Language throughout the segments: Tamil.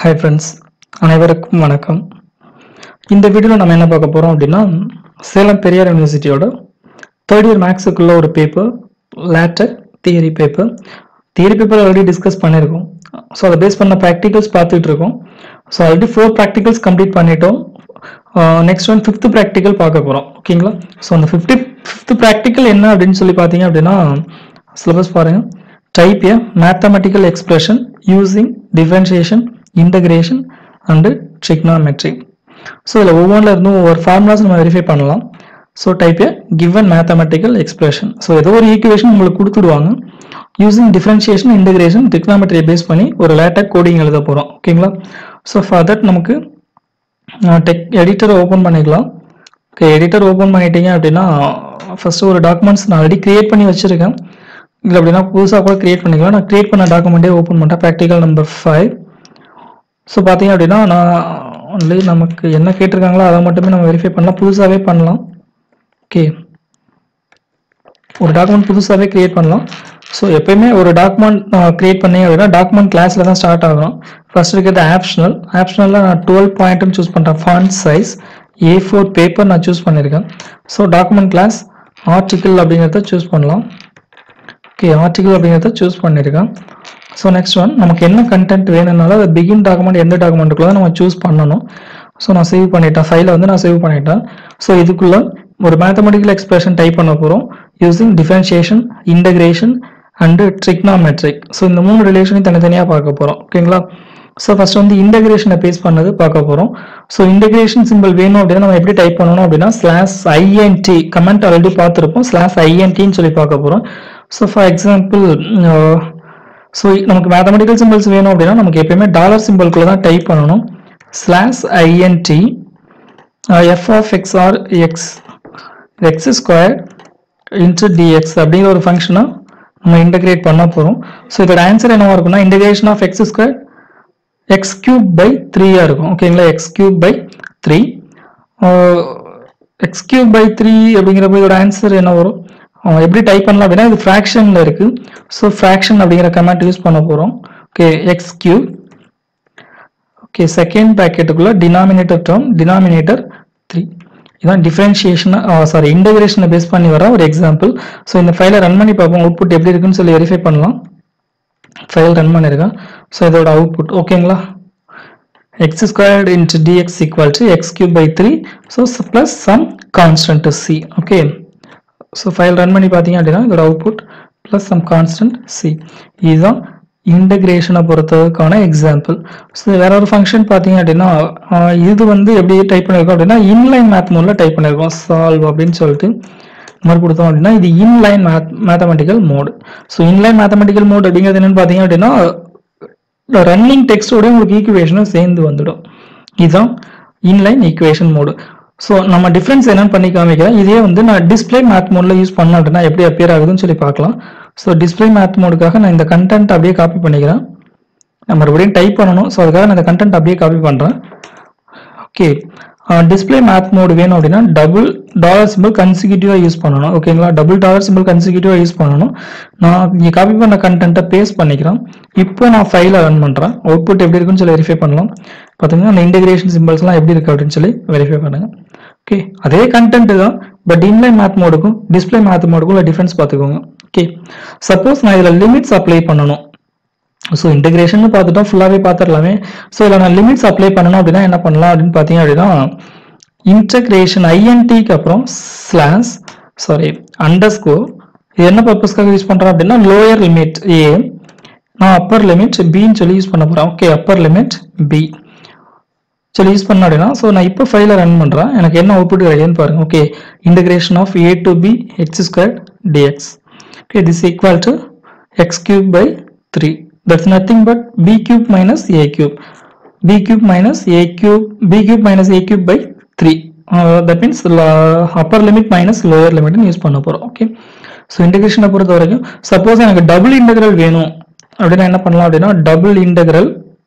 ஹாய் ஃப்ரெண்ட்ஸ் அனைவருக்கும் வணக்கம் இந்த வீடியோவில் நம்ம என்ன பார்க்க போகிறோம் அப்படின்னா சேலம் பெரியார் யூனிவர்சிட்டியோட தேர்ட் இயர் மேக்ஸுக்குள்ள ஒரு paper LaTeX theory paper theory paper already discuss பண்ணியிருக்கோம் ஸோ அதை பேஸ் பண்ண ப்ராக்டிகல்ஸ் பார்த்துட்டு இருக்கோம் so already four practicals complete பண்ணிட்டோம் நெக்ஸ்ட் ஒன் ஃபிஃப்த் ப்ராக்டிக்கல் பார்க்க போகிறோம் ஓகேங்களா ஸோ அந்த ஃபிஃப்டி ஃபிஃப்த் ப்ராக்டிக்கல் என்ன அப்படின்னு சொல்லி பார்த்தீங்க அப்படின்னா சிலபஸ் பாருங்கள் type A mathematical expression using differentiation integration and trigonometry so இதில் ஒவ்வொன்றில் இருந்தும் ஒவ்வொரு ஃபார்முலாஸ் நம்ம வெரிஃபை பண்ணலாம் so type A given mathematical expression so ஏதோ ஒரு ஈக்குவேஷன் உங்களுக்கு கொடுத்துடுவாங்க using differentiation integration trigonometry base பண்ணி ஒரு லேட்டர் கோடிங் எழுத போகிறோம் ஓகேங்களா ஸோ ஃபார் தட் நமக்கு டெக் எடிட்டரை ஓப்பன் பண்ணிக்கலாம் ஓகே எடிட்டர் ஓப்பன் பண்ணிட்டீங்க அப்படின்னா ஃபஸ்ட்டு ஒரு டாக்குமெண்ட்ஸ் நான் ஆல்ரெடி கிரியேட் பண்ணி வச்சுருக்கேன் இல்லை அப்படின்னா புதுசாக கூட கிரியேட் பண்ணிக்கலாம் நான் கிரியேட் பண்ண டாக்குமெண்ட்டே ஓப்பன் பண்ணிட்டேன் ப்ராக்டிக்கல் நம்பர் ஃபைவ் ஸோ பார்த்தீங்க அப்படின்னா நான் ஒன்லி நமக்கு என்ன கேட்டிருக்காங்களோ அதை மட்டுமே நம்ம வெரிஃபை பண்ணலாம் புதுசாகவே பண்ணலாம் ஓகே ஒரு டாக்குமெண்ட் புதுசாகவே கிரியேட் பண்ணலாம் ஸோ எப்பயுமே ஒரு டாக்குமெண்ட் கிரியேட் பண்ணீங்க அப்படின்னா டாக்குமெண்ட் கிளாஸில் தான் ஸ்டார்ட் ஆகும் ஃபர்ஸ்ட் இருக்கிறது ஆப்ஷனல் ஆப்ஷனலில் நான் டுவெல் பாயிண்ட்னு சூஸ் பண்ணுறேன் font size A four paper நான் சூஸ் பண்ணியிருக்கேன் ஸோ டாக்குமெண்ட் கிளாஸ் ஆர்டிக்கிள் அப்படிங்கிறத சூஸ் பண்ணலாம் ஓகே ஆர்டிகிள் அப்படிங்கிறத சூஸ் பண்ணியிருக்கேன் ஸோ நெக்ஸ்ட் ஒன் நமக்கு என்ன கண்டென்ட் வேணும்னாலும் அது பிகின் டாக்குமெண்ட் எந்த டாக்குமெண்ட்டுக்குள்ள நம்ம சூஸ் பண்ணணும் ஸோ நான் சேவ் பண்ணிட்டேன் ஃபைலை வந்து நான் சேவ் பண்ணிட்டேன் ஸோ இதுக்குள்ள ஒரு மேத்தமெட்டிக்கல் எக்ஸ்பிரஷன் டைப் பண்ண போகிறோம் using differentiation integration and trigonometric so இந்த மூணு ரிலேஷனையும் தனித்தனியாக பார்க்க போகிறோம் ஓகேங்களா ஸோ ஃபர்ஸ்ட் வந்து இன்டகிரேஷனை பேஸ் பண்ணது பார்க்க போகிறோம் ஸோ இன்டகிரேஷன் சிம்பிள் வேணும் அப்படின்னா நம்ம எப்படி டைப் பண்ணணும் அப்படின்னா ஸ்லாஷ் ஐஎன்டி கமெண்ட் ஆல்ரெடி பார்த்துருப்போம் ஸ்லாஷ் ஐஎன்டின்னு சொல்லி பார்க்க போகிறோம் ஸோ ஃபார் எக்ஸாம்பிள் ஸோ நமக்கு மேத்தமெட்டிக்கல் சிம்பிள்ஸ் வேணும் அப்படின்னா நமக்கு எப்பயுமே டாலர் சிம்பிள்குள்ள தான் டைப் பண்ணணும் slash INT F of X or X X square into DX அப்படிங்கிற ஒரு ஃபங்க்ஷனை நம்ம இன்டகிரேட் பண்ண போகிறோம் ஸோ இதோட ஆன்சர் என்னவா இருக்கும்னா integration of X square X cube by த்ரீயாக இருக்கும் ஓகேங்களா X cube by three X cube by three அப்படிங்கிறப்ப இதோட ஆன்சர் என்ன வரும் அவன் எப்படி டைப் பண்ணலாம் அப்படின்னா இது ஃப்ராக்ஷனில் இருக்கு ஸோ ஃப்ராக்ஷன் அப்படிங்கிற கமெண்ட் யூஸ் பண்ண போகிறோம் okay X cube okay second பேக்கெட்டுக்குள்ள டினாமினேட்டர் டேர்ம் டினாமினேட்டர் த்ரீ இதான் டிஃபரன்ஷியேஷன் சாரி இன்டகிரேஷனை பேஸ் பண்ணி வர ஒரு எக்ஸாம்பிள் ஸோ இந்த ஃபைலை ரன் பண்ணி பார்ப்போம் அவுட்புட் எப்படி இருக்குன்னு சொல்லி வெரிஃபை பண்ணலாம் ஃபைல் ரன் பண்ணியிருக்கேன் ஸோ இதோட அவுட்புட் ஓகேங்களா X squared into DX equal to X cube by three so plus some constant C okay so file run பண்ணி பார்த்தீங்க அப்படின்னா இதோட output plus some constant C இதுதான் இன்டகிரேஷனை பொறுத்ததுக்கான எக்ஸாம்பிள் ஸோ வேற ஒரு ஃபங்க்ஷன் பார்த்தீங்க அப்படின்னா ஆஹ் இது வந்து எப்படி டைப் பண்ணியிருக்கோம் அப்படின்னா இன்லைன் மேத் மோடில் டைப் பண்ணியிருக்கோம் சால்வ் அப்படின்னு சொல்லிட்டு இந்த மாதிரி கொடுத்தோம் அப்படின்னா இது inline math mathematical mode so inline mathematical mode அப்படிங்கிறது என்னன்னு பார்த்தீங்க அப்படின்னா ரன்னிங் டெக்ஸ்டோட உங்களுக்கு ஈக்குவேஷனும் சேர்ந்து வந்துடும் இதுதான் இன்லைன் ஈக்குவேஷன் மோடு ஸோ நம்ம டிஃப்ரென்ஸ் என்னன்னு பண்ணி காமிக்கிறேன் இதே வந்து நான் டிஸ்பிளே மேத் மோடில் யூஸ் பண்ண அப்படின்னா எப்படி அப்பியர் ஆகுதுன்னு சொல்லி பார்க்கலாம் ஸோ டிஸ்பிளே மேத் மோடுக்காக நான் இந்த கண்டென்ட் அப்படியே காப்பி பண்ணிக்கிறேன் நான் மறுபடியும் டைப் பண்ணணும் ஸோ அதுக்காக நான் இந்த கண்டென்ட் அப்படியே காப்பி பண்ணுறேன் ஓகே டிஸ்பிளே மேத் மோடு வேணும் அப்படின்னா டபுள் டாலர் சிம்பிள் கன்சிக்யூட்டிவாக யூஸ் பண்ணணும் ஓகேங்களா டபுள் டாலர் சிம்பிள் கன்சிக்யூட்டிவாக யூஸ் பண்ணணும் நான் இங்கே காப்பி பண்ண கண்டென்ட்டை பேஸ்ட் பண்ணிக்கிறேன் இப்போ நான் ஃபைலை ரன் பண்ணுறேன் அவுட்புட் எப்படி இருக்குன்னு சொல்லி வெரிஃபை பண்ணலாம் பார்த்தீங்கன்னா அந்த இன்டகிரேஷன் சிம்பிள்ஸ்லாம் எப்படி இருக்கு அப்படின்னு சொல்லி வெரிஃபை பண்ணுங்க ஓகே அதே கண்டென்ட் தான் பட் இன்லைன் மேத் மோடுக்கும் டிஸ்பிளே மேத் மோடுக்கும் உள்ள டிஃபரன்ஸ் பார்த்துக்கோங்க ஓகே சப்போஸ் நான் இதில் லிமிட்ஸ் அப்ளை பண்ணணும் ஸோ இன்டகிரேஷன் பார்த்துட்டோம் ஃபுல்லாகவே பார்த்துடலாமே ஸோ இதில் நான் லிமிட்ஸ் அப்ளை பண்ணணும் அப்படின்னா என்ன பண்ணலாம் அப்படின்னு பார்த்தீங்க அப்படின்னா இன்டகிரேஷன் ஐஎன்டிக்கு அப்புறம் ஸ்லாஷ் சாரி அண்டர் ஸ்கோர் இது என்ன பர்பஸ்க்காக யூஸ் பண்ணுறோம் அப்படின்னா லோயர் லிமிட் ஏ நான் அப்பர் லிமிட் பின்னு சொல்லி யூஸ் பண்ண போகிறேன் ஓகே அப்பர் லிமிட் பி சொல்லி யூஸ் பண்ண அப்படின்னா ஸோ நான் இப்போ ஃபைலை ரன் பண்ணுறேன் எனக்கு என்ன அவுட்புட் கிடைக்குதுன்னு பாருங்க okay integration of A to B X square DX okay this equal to X cube by three that's nothing but b cube minus a cube b cube minus a cube b cube minus a cube by 3 uh, that means la- upper limit minus lower limit use பண்ண போறோம் ஓகே ஸோ இன்டகிரேஷனை பொறுத்த வரைக்கும் சப்போஸ் எனக்கு டபுள் இன்டகிரல் வேணும் அப்படின்னா என்ன பண்ணலாம் அப்படின்னா டபுள் இன்டகிரல்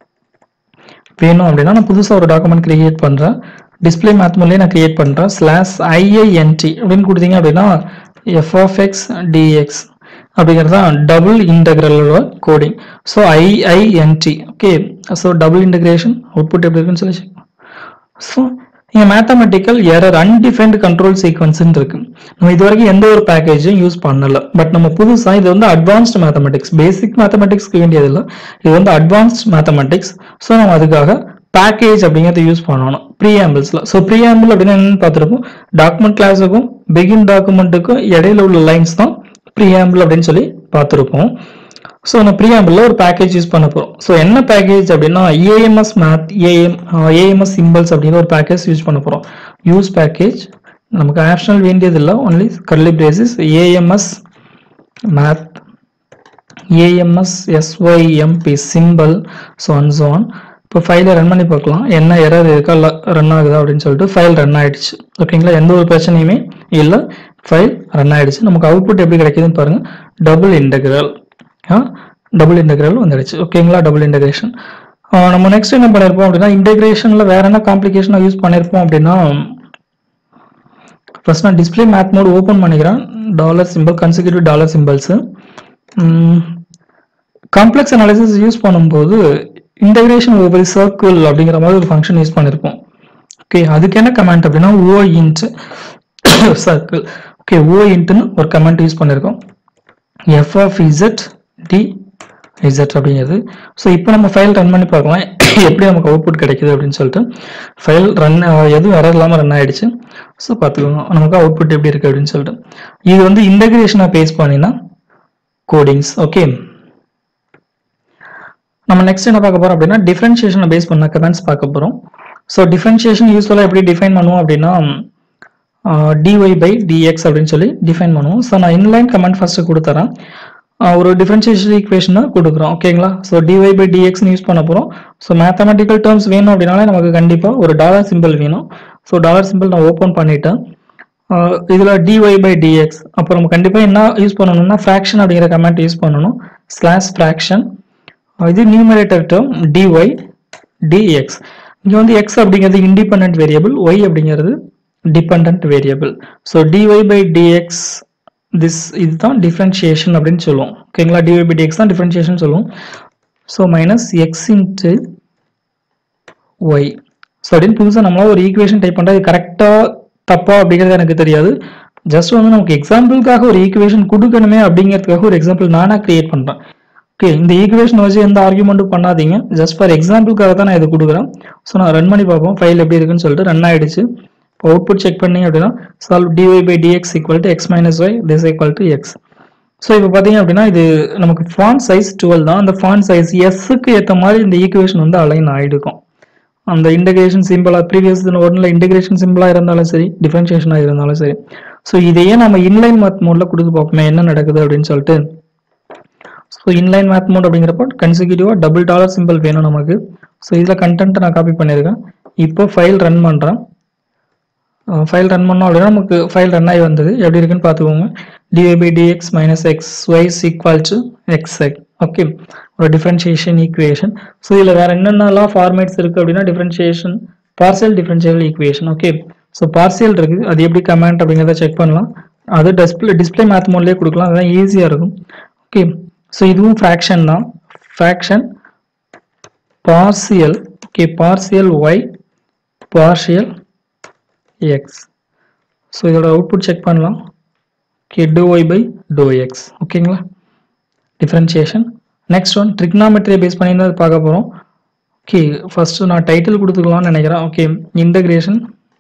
வேணும் அப்படின்னா நான் புதுசாக ஒரு டாக்குமெண்ட் கிரியேட் பண்ணுறேன் டிஸ்பிளே மேத் மூலியம் நான் கிரியேட் பண்ணுறேன் ஸ்லாஷ் ஐஐஎன்டி அப்படின்னு கொடுத்தீங்க அப்படின்னா எஃப் ஆஃப் எக்ஸ் டிஎக்ஸ் அப்படிங்கிறது தான் டபுள் இன்டகிரலோட coding so IINT okay so double integration output எப்படி இருக்குன்னு சொல்லி ஸோ இங்கே mathematical error undefined control sequence இருக்கு நம்ம இது வரைக்கும் எந்த ஒரு பேக்கேஜும் யூஸ் பண்ணல பட் நம்ம புதுசாக இது வந்து அட்வான்ஸ்டு மேத்தமெட்டிக்ஸ் பேசிக் மேத்தமெட்டிக்ஸ்க்கு வேண்டியது இல்லை இது வந்து அட்வான்ஸ்ட் மேத்தமெட்டிக்ஸ் ஸோ நம்ம அதுக்காக பேக்கேஜ் அப்படிங்கிறத யூஸ் பண்ணணும் ப்ரீஆம்பிள்ஸில் ஸோ ப்ரீஆம்பிள் அப்படின்னு என்னன்னு பார்த்துருப்போம் டாக்குமெண்ட் கிளாஸுக்கும் பிகின் டாக்குமெண்ட்டுக்கும் இடையில உள்ள லைன்ஸ் தான் ப்ரீஆம்பிள் அப்படின்னு சொல்லி பார்த்துருப்போம் ஸோ நம்ம ப்ரீஆம்பிளில் ஒரு பேக்கேஜ் யூஸ் பண்ண போகிறோம் ஸோ என்ன பேக்கேஜ் அப்படின்னா AMS math AM AMS symbols அப்படிங்கிற ஒரு பேக்கேஜ் யூஸ் பண்ண போகிறோம் யூஸ் பேக்கேஜ் நமக்கு ஆப்ஷனல் வேண்டியது இல்லை only curly braces AMS math AMS SYMB symbol so and so on இப்போ ஃபைலை ரன் பண்ணி பார்க்கலாம் என்ன எரர் இருக்கா இல்லை ரன் ஆகுதா அப்படின்னு சொல்லிட்டு ஃபைல் ரன் ஆயிடுச்சு ஓகேங்களா எந்த ஒரு பிரச்சனையுமே இல்லை ஃபைல் ரன் ஆயிடுச்சு நமக்கு அவுட்புட் எப்படி கிடைக்குதுன்னு பாருங்க டபுள் இன்டகிரல் டபுள் இன்டகிரல் வந்துடுச்சு ஓகேங்களா டபுள் இன்டகிரேஷன் நம்ம நெக்ஸ்ட் என்ன பண்ணியிருப்போம் அப்படின்னா இன்டகிரேஷனில் வேற என்ன காம்ப்ளிகேஷனாக யூஸ் பண்ணியிருப்போம் அப்படின்னா ஃபர்ஸ்ட் நான் டிஸ்பிளே மேத் மோட் ஓப்பன் பண்ணிக்கிறேன் dollar symbol consecutive dollar symbols complex analysis use பண்ணும்போது இன்டகிரேஷன் ஓவர் சர்க்கிள் அப்படிங்கிற மாதிரி ஒரு ஃபங்க்ஷன் யூஸ் பண்ணியிருப்போம் ஓகே அதுக்கு என்ன கமெண்ட் அப்படின்னா O int circle okay O இன்ட்னு ஒரு கமெண்ட் யூஸ் பண்ணியிருக்கோம் F of Z D Z அப்படிங்கிறது ஸோ இப்போ நம்ம ஃபைல் ரன் பண்ணி பார்க்கலாம் எப்படி நமக்கு அவுட்புட் கிடைக்குது அப்படின்னு சொல்லிட்டு ஃபைல் ரன் எதுவும் எரர் இல்லாமல் ரன் ஆயிடுச்சு ஸோ பார்த்துக்கோங்க நமக்கு அவுட்புட் எப்படி இருக்கு அப்படின்னு சொல்லிட்டு இது வந்து இன்டகிரேஷனை பேஸ் பண்ணினா கோடிங்ஸ் ஓகே நம்ம நெக்ஸ்ட் என்ன பார்க்க போறோம் அப்படின்னா டிஃபரன்ஷியேஷனை பேஸ் பண்ண கமெண்ட்ஸ் பார்க்க போறோம் ஸோ டிஃபரன்ஷியேஷன் யூஸ்வலாக எப்படி டிஃபைன் பண்ணுவோம் அப்படின்னா டிஒய் பை டிஎக்ஸ் அப்படின்னு சொல்லி டிஃபைன் பண்ணுவோம் ஸோ நான் இன்லைன் கமெண்ட் ஃபர்ஸ்ட் கொடுத்துறேன் ஆஹ் ஒரு டிஃபரன்ஷியேஷன் ஈக்குவேஷனை கொடுக்குறோம் ஓகேங்களா ஸோ டிஒய் பை டிஎக்ஸ்னு யூஸ் பண்ண போகிறோம் ஸோ மேத்தமெட்டிக்கல் டேர்ம்ஸ் வேணும் அப்படின்னாலே நமக்கு கண்டிப்பாக ஒரு டாலர் சிம்பிள் வேணும் ஸோ டாலர் சிம்பிள் நான் ஓப்பன் பண்ணிட்டேன் ஆஹ் இதுல டிஒய் பை டிஎக்ஸ் அப்புறம் நம்ம கண்டிப்பாக என்ன யூஸ் பண்ணணும்னா ஃப்ராக்ஷன் அப்படிங்கிற கமெண்ட் யூஸ் பண்ணணும் ஸ்லாஷ் ஃப்ராக்ஷன் இது நியூமரேட்டர் டேர்ம் டிஒய் டிஎக்ஸ் இங்கே வந்து எக்ஸ் அப்படிங்கிறது இண்டிபெண்ட் வேரியபிள் ஒய் அப்படிங்கிறது dependent variable so d y by d x this இதுதான் டிஃபரன்ஷியேஷன் அப்படின்னு சொல்லுவோம் ஓகேங்களா டிஒய் பை டிஎக்ஸ் தான் டிஃபரன்ஷியேஷன் சொல்லுவோம் so minus x into y so அப்படின்னு புதுசாக நம்மளால ஒரு ஈக்குவேஷன் டைப் பண்ணுறது கரெக்டாக தப்பா அப்படிங்கிறது எனக்கு தெரியாது ஜஸ்ட் வந்து நமக்கு எக்ஸாம்பிளுக்காக ஒரு ஈக்குவேஷன் கொடுக்கணுமே அப்படிங்கிறதுக்காக ஒரு எக்ஸாம்பிள் நானாக கிரியேட் பண்ணுறேன் ஓகே இந்த ஈக்குவேஷன் வச்சு எந்த ஆர்குமெண்ட்டும் பண்ணாதீங்க ஜஸ்ட் ஃபார் எக்ஸாம்பிளுக்காக தான் நான் இது கொடுக்குறேன் ஸோ நான் ரன் பண்ணி பார்ப்போம் ஃபைல் எப்படி இருக்குன்னு சொல்லிட்டு ரன் ஆயிடுச்சு இப்போ அவுட்புட் செக் பண்ணி அப்படின்னா solve d y by d x equal to x minus y this equal to x so இப்போ பார்த்தீங்க அப்படின்னா இது நமக்கு ஃபாண்ட் சைஸ் டுவெல் தான் அந்த ஃபாண்ட் சைஸ் எஸ்ஸுக்கு ஏற்ற மாதிரி இந்த ஈக்குவேஷன் வந்து அலைன் ஆகிடுக்கும் அந்த இன்டகிரேஷன் சிம்பிளாக ப்ரீவியஸ் ஒன்றில் இன்டகிரேஷன் சிம்பிளாக இருந்தாலும் சரி டிஃபரன்ஷியேஷனாக இருந்தாலும் சரி ஸோ இதையே நம்ம இன்லைன் மேத் மோடில் கொடுத்து பார்ப்போமே என்ன நடக்குது அப்படின்னு சொல்லிட்டு ஸோ இன்லைன் மேத் மோட் அப்படிங்கிறப்போ கன்சிக்யூட்டிவாக டபுள் டாலர் சிம்பிள் வேணும் நமக்கு ஸோ இதில் கண்டென்ட்டை நான் காப்பி பண்ணியிருக்கேன் இப்போ ஃபைல் ரன் பண்ணுறேன் ஃபைல் ரன் பண்ணோம் அப்படின்னா நமக்கு ஃபைல் ரன் ஆகி வந்தது எப்படி இருக்குன்னு பார்த்துக்கோங்க d y by d x minus x y equal to x எக் ஓகே ஒரு டிஃபரன்ஷியேஷன் ஈக்குவேஷன் ஸோ இதில் வேற என்னென்னலாம் ஃபார்மேட்ஸ் இருக்குது அப்படின்னா differentiation partial differential equation okay so partial இருக்குது அது எப்படி கமெண்ட் அப்படிங்கிறத செக் பண்ணலாம் அது டிஸ்பிளே டிஸ்பிளே மேத் மோட்லேயே கொடுக்கலாம் அதுதான் ஈஸியாக இருக்கும் ஓகே ஸோ இதுவும் ஃப்ராக்ஷன் தான் fraction partial okay partial y partial x so இதோட அவுட்புட் செக் பண்ணலாம் ஓகே டோ ஒய் பை டோ எக்ஸ் ஓகேங்களா டிஃபரன்ஷியேஷன் நெக்ஸ்ட் ஒன் ட்ரிக்னாமெட்ரியை பேஸ் பண்ணி தான் பார்க்க போகிறோம் ஓகே ஃபர்ஸ்ட் நான் டைட்டில் கொடுத்துக்கலாம்னு நினைக்கிறேன் ஓகே இன்டகிரேஷன்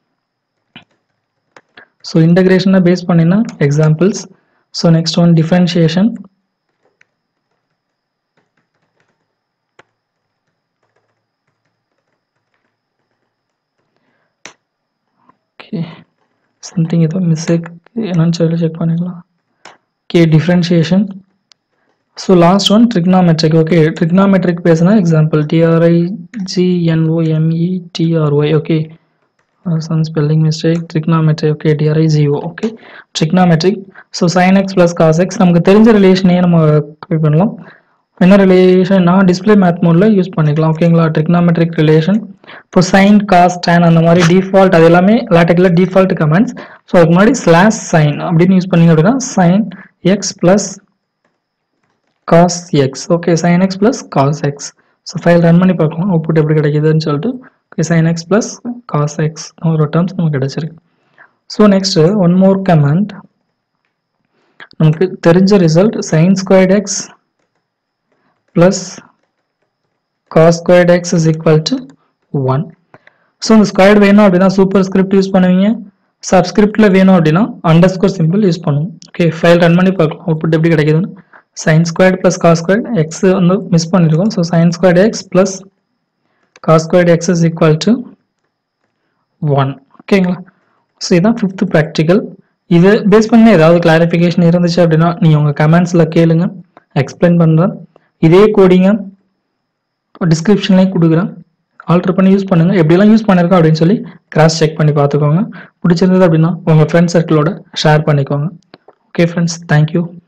ஸோ இன்டகிரேஷனை பேஸ் பண்ணினா examples so next one differentiation okay something ஏதோ மிஸ்டேக் என்னன்னு சொல்லி செக் பண்ணிடலாம் okay differentiation so last one trigonometric okay trigonometric பேசுனா example T R I G N O M E T R Y okay some spelling mistake trigonometry okay T R I G O okay trigonometric so sine x plus cos x நமக்கு தெரிஞ்ச ரிலேஷனையே நம்ம காப்பி பண்ணலாம் என்ன ரிலேஷன் நான் டிஸ்பிளே மேத் மோடில் யூஸ் பண்ணிக்கலாம் ஓகேங்களா ட்ரிக்னாமெட்ரிக் ரிலேஷன் இப்போ சைன் காஸ் டேன் அந்த மாதிரி டிஃபால்ட் அது எல்லாமே லாட்டெக்கில் டிஃபால்ட் கமெண்ட்ஸ் ஸோ அதுக்கு முன்னாடி ஸ்லாஷ் சைன் அப்படின்னு யூஸ் பண்ணீங்க அப்படின்னா sine x plus cos x okay sine x plus cos x so file run பண்ணி பார்க்கலாம் அவுட்புட் எப்படி கிடைக்குதுன்னு சொல்லிட்டு okay sine x plus cos x ஒரு டேர்ம்ஸ் நமக்கு கிடைச்சிருக்கு so next one more comment நமக்கு தெரிஞ்ச result sine squared x plus cos squared x is equal to one so இந்த ஸ்கொயர்ட் வேணும் அப்படின்னா சூப்பர் ஸ்கிரிப்ட் யூஸ் பண்ணுவீங்க சப்ஸ்கிரிப்டில் வேணும் அப்படின்னா அண்டர் ஸ்கோர் சிம்பிள் யூஸ் பண்ணுவோம் ஓகே ஃபைல் ரன் பண்ணி பார்க்கலாம் அவுட்புட் எப்படி கிடைக்குதுன்னு sine squared plus cos squared x வந்து மிஸ் பண்ணியிருக்கோம் so sine squared x plus cos squared x is equal to one ஓகேங்களா ஸோ இதுதான் ஃபிஃப்த் ப்ராக்டிக்கல் இது பேஸ் பண்ணி ஏதாவது கிளாரிஃபிகேஷன் இருந்துச்சு அப்படின்னா நீங்கள் உங்கள் கமெண்ட்ஸில் கேளுங்க எக்ஸ்பிளைன் பண்ணுறேன் இதே கோடிங்க டிஸ்கிரிப்ஷன்லேயும் கொடுக்குறேன் ஆல்டர் பண்ணி யூஸ் பண்ணுங்கள் எப்படிலாம் யூஸ் பண்ணியிருக்கோம் அப்படின்னு சொல்லி கிராஸ் செக் பண்ணி பார்த்துக்கோங்க பிடிச்சிருந்தது அப்படின்னா உங்கள் ஃப்ரெண்ட் சர்க்கிளோட ஷேர் பண்ணிக்கோங்க ஓகே ஃப்ரெண்ட்ஸ் தேங்க்யூ